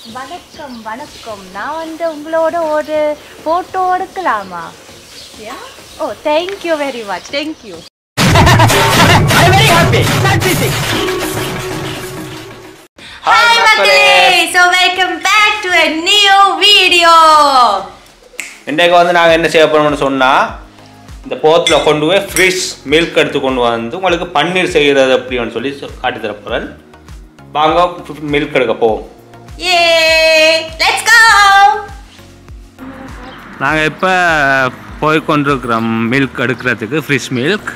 வணக்கம் வணக்கம் நான் வந்து உங்களோட ஒரு ஃபோட்டோ எடுக்கலாமா oh thank you very much thank you hi மக்களே so welcome back to a new video இன்றைக்கு வந்து நாங்கள் என்ன செய்ய போறோம்னு சொன்னால் இந்த போத்தில் கொண்டு போய் ஃப்ரிஷ் மில்க் எடுத்து கொண்டு வந்து உங்களுக்கு பன்னீர் செய்கிறது எப்படின்னு சொல்லி சொ- காட்டி தர போகிறேன் வாங்க மில்க் எடுக்க போவோம் ஏ லெட்ஸ் கோ நாங்கள் இப்போ போய் கொண்டிருக்கிறோம் மில்க் எடுக்கிறதுக்கு ஃப்ரிஷ் மில்க்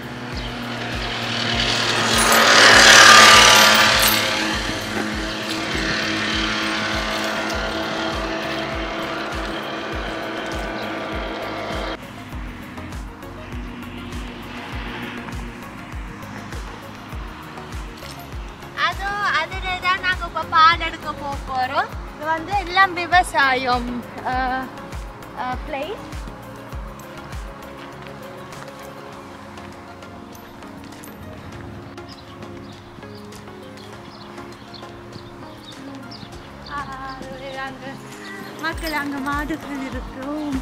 அதோ அதில் தான் நாங்கள் இப்போ பால் எடுக்க போக போகிறோம் இது வந்து எல்லாம் விவசாயம் பிளேஸ் அங்கே மக்கள் அங்கே மாடுகள் இருக்கும்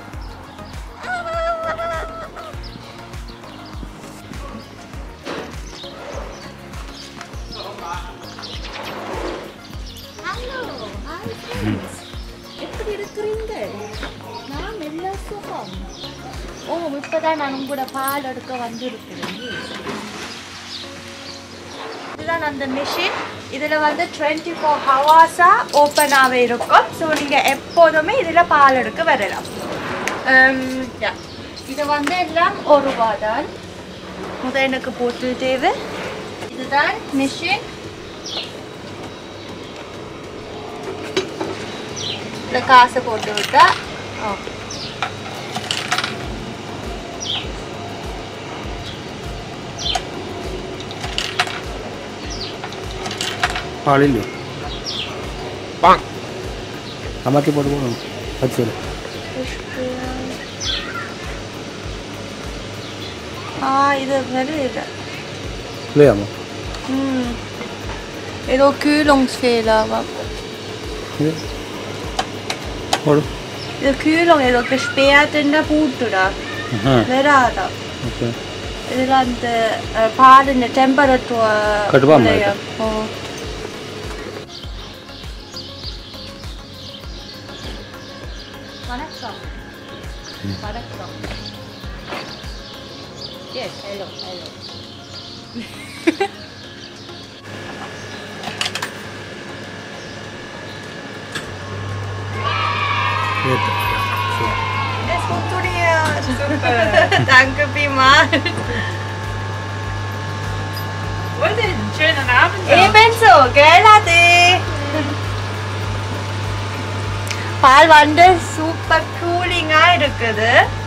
ஹலோ ஹாய் ஃப்ரெண்ட்ஸ் எப்படி இருக்கிறீங்க நான் நல்ல சுகம் ஓ இப்போதான் நான் உங்களோட பால் எடுக்க வந்திருக்கிறேன் இதுதான் அந்த மிஷின் இதில் வந்து டுவெண்ட்டி ஃபோர் ஹவர்ஸாக ஓப்பனாகவே இருக்கும் ஸோ நீங்கள் எப்போதுமே இதில் பால் எடுக்க வரலாம் Um, yeah. இது வந்து எல்லாம் ஒரு ரூபா தான் முதல் எனக்கு போட்டு தேவை இதுதான் மிஷின் இந்த காசை போட்டு விட்டா ஓ. பால் இல்லையா அமர்த்தி போட்டு போகணும் வச்சு ஆ இது வெரி இல்லை இல்லையாம்மா ம் ஏதோ kühlungsfehler இது போடு இது kühlung ஏதோ gesperrt in der Bude da ஆ வராதா ஓகே இதில் அந்த அஹ், பாலின் டெம்பரேச்சர் கட்டுப்பாடு ஓ வணக்கம் வணக்கம் yes hello hello Es funktioniert. Super. Danke vielmals. Und einen schönen Abend. Ebenso, gell, Ade? பால் வந்து சூப்பர் கூலிங்காக இருக்குது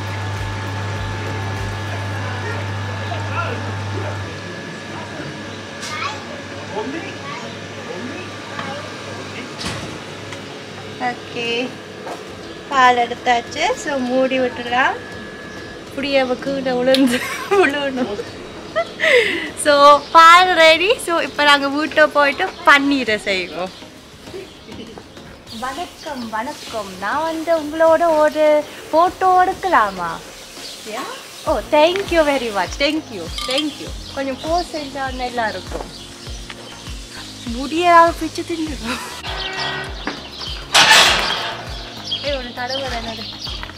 ஓகே பால் எடுத்தாச்சு ஸோ மூடி விட்டுடலாம் இப்படியே கீழே விழுந்து விழுணும் ஸோ பால் ரெடி ஸோ இப்போ நாங்கள் வீட்டை போயிட்டு பன்னீரை செய்வோம் வணக்கம் வணக்கம் நான் வந்து உங்களோட ஒரு ஃபோட்டோ எடுக்கலாமா oh thank you very much thank you thank you கொஞ்சம் போஸ் செஞ்சால் நல்லா இருக்கும் முடியாத பிச்சு தின்னுடும் ஏ ஒன்று தடவை என்னது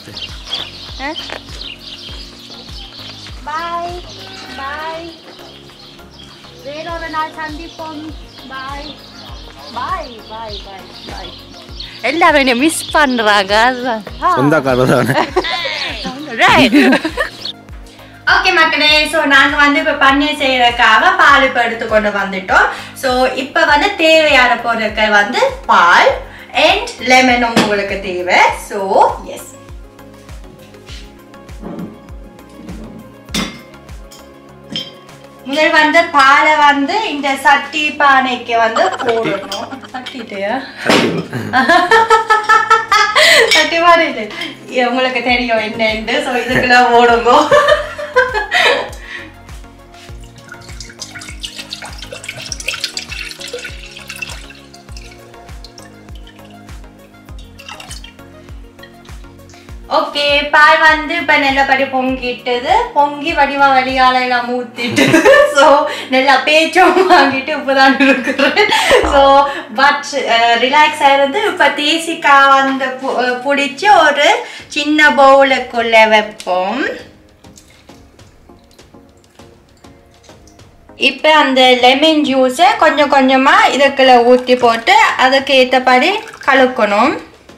பாய் பாய் வேறொரு நாள் சந்திப்போம் பாய் பாய் பாய் பாய் பாய் எல்லாரும் என்னை மிஸ் பண்ணுறாங்க அதுதான் சொந்தக்காரர் தானே ஓகே மக்களே ஸோ நாங்கள் வந்து இப்போ பன்னீர் செய்யறதுக்காக பால் இப்போ எடுத்து கொண்டு வந்துட்டோம் ஸோ இப்போ வந்து தேவையான பொருட்கள் வந்து பால் அண்ட் லெமன் உங்களுக்கு தேவை ஸோ எஸ் முதல் வந்து பாலை வந்து இந்த சட்டி பானைக்கு வந்து போடணும் சட்டிட்டையா சட்டி பானை இல்லை. உங்களுக்கு தெரியும் என்னன்னு ஸோ இதுக்குள்ள ஓடுங்க ஓகே பால் வந்து இப்போ நல்லபடி பொங்கிட்டது பொங்கி வடிவா வழியால எல்லாம் ஊத்திட்டு ஸோ நல்லா பேச்சும் வாங்கிட்டு இப்போதான் இருக்கிறேன் ஸோ பட் ரிலாக்ஸ் ஆயிருந்து இப்போ தேசிக்காய் வந்து பு- அஹ் பிடிச்சி ஒரு சின்ன பவுலுக்குள்ள வைப்போம் இப்போ அந்த லெமன் ஜூஸை கொஞ்சம் கொஞ்சமாக இதுக்குள்ள ஊற்றி போட்டு அதுக்கு ஏற்றபடி கலக்கணும்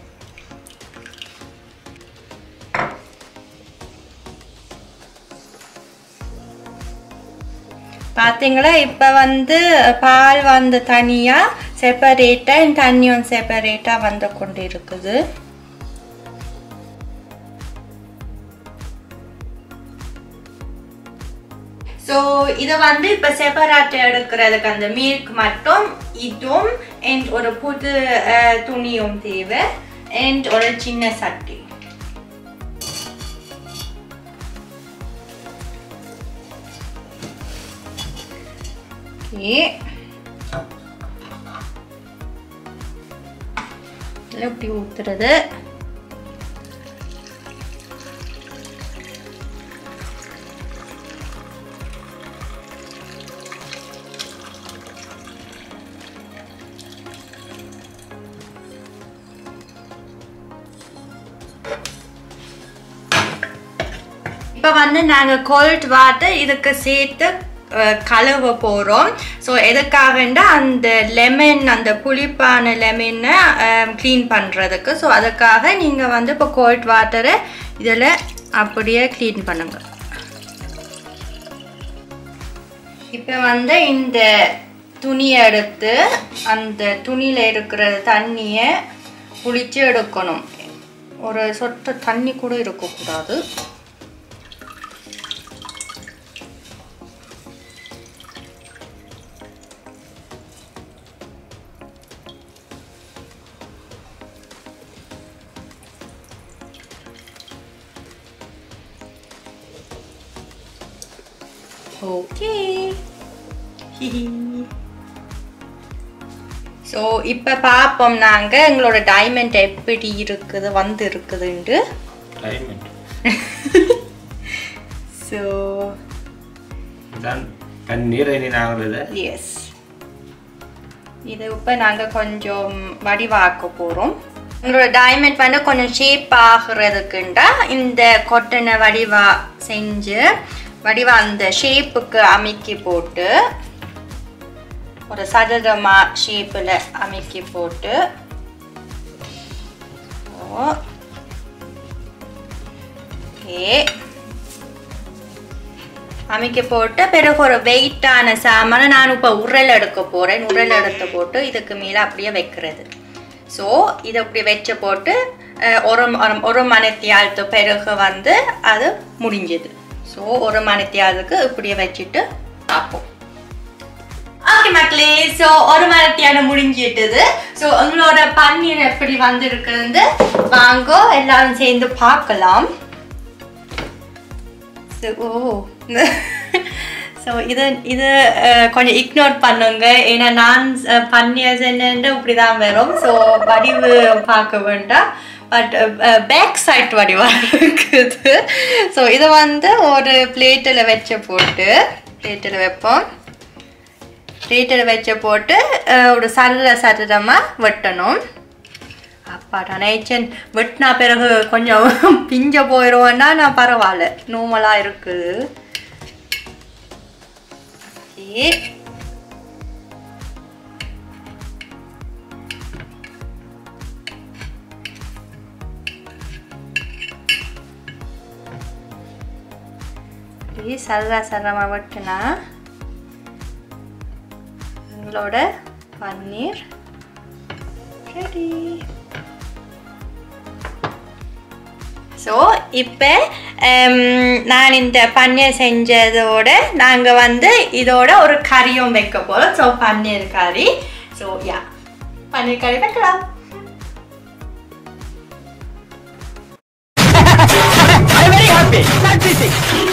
பார்த்தீங்களா இப்போ வந்து பால் வந்து தனியாக செப்பரேட்டாக தண்ணியும் செப்பரேட்டாக வந்து கொண்டு இருக்குது ஸோ இதை வந்து இப்போ செப்பரேட் எடுக்கிறதுக்கு அந்த மில்க் மட்டும் இதுவும் அண்ட் ஒரு புது அஹ், துணியும் தேவை அண்ட் ஒரு சின்ன சட்டி ஓகே இப்படி ஊத்துறது இப்போ வந்து நாங்கள் கோல்ட் வாட்டர் இதுக்கு சேர்த்து அஹ், கழுவ போகிறோம் ஸோ எதுக்காகண்டா அந்த லெமன் அந்த புளிப்பான லெமனை க்ளீன் பண்ணுறதுக்கு ஸோ அதுக்காக நீங்கள் வந்து இப்போ கோல்ட் வாட்டரை இதில் அப்படியே க்ளீன் பண்ணுங்க இப்போ வந்து இந்த துணியை எடுத்து அந்த துணியில் இருக்கிற தண்ணியை புளிச்சு எடுக்கணும் ஒரு சொட்டு தண்ணி கூட இருக்கக்கூடாது ஓகே ஸோ இப்போ பார்ப்போம் நாங்கள் எங்களோட டைமண்ட் எப்படி இருக்குது வந்து இருக்குதுன்ட்டு டைமண்ட் ஸோ தான் தண்ணீர் இனி நாங்கள் இதை எஸ் இது இப்போ நாங்கள் கொஞ்சம் வடிவாக்க போகிறோம் உங்களோட டைமண்ட் வந்து கொஞ்சம் ஷேப் ஆகுறதுக்குண்டா இந்த கொட்டனை வடிவா செஞ்சு வடிவா அந்த ஷேப்புக்கு அமைக்கி போட்டு ஒரு சதுரமா ஷேப்பில் அமைக்கி போட்டு ஓகே அமைக்க போட்டு பிறகு ஒரு வெயிட்டான சாமானை நான் இப்போ உரல் எடுக்க போகிறேன் உரல் எடுத்து போட்டு இதுக்கு மேலே அப்படியே வைக்கிறது ஸோ இதை அப்படி வச்சு போட்டு அஹ், ஒரு ம- ஒரு மணித்தியாலத்து பிறகு வந்து அது முடிஞ்சது ஸோ ஒரு மணித்தியாலுக்கு இப்படியே வச்சுட்டு பார்ப்போம் ஓகே மக்களே ஸோ ஒரு மரத்தியான முடிஞ்சிட்டது ஸோ உங்களோட பன்னீர் எப்படி வந்திருக்குன்னு வாங்க எல்லாரும் சேர்ந்து பார்க்கலாம் So, ஓ ஸோ இது இது அஹ், கொஞ்சம் இக்னோர் பண்ணுங்க ஏன்னா நான் அஹ், பண்ணிய சென்னு இப்படி தான் வரும் ஸோ வடிவு பார்க்க வேண்டாம் பட் பேக் சைட் வடிவாக இருக்குது ஸோ இதை வந்து ஒரு பிளேட்டில் வச்சு போட்டு பிளேட்டில் வைப்போம் பிளேட்டில் வச்சு போட்டு அஹ், ஒரு சதுர சதுரமாக வெட்டணும் அப்பாடா நேச்சன் வெட்டினா பிறகு கொஞ்சம் பிஞ்ச போயிடுவோன்னா நான் பரவாயில்ல நோமலாக இருக்குது ஓகே இப்படி சரா சரமாக வெட்டினா எங்களோட பன்னீர் ரெடி ஸோ இப்போ நான் இந்த பன்னீர் செஞ்சதோட நாங்கள் வந்து இதோட ஒரு கறியும் வைக்க போகிறோம் ஸோ பன்னீர் கறி ஸோ யா பன்னீர் கறி வைக்கலாம் I'm very happy. Start sitting.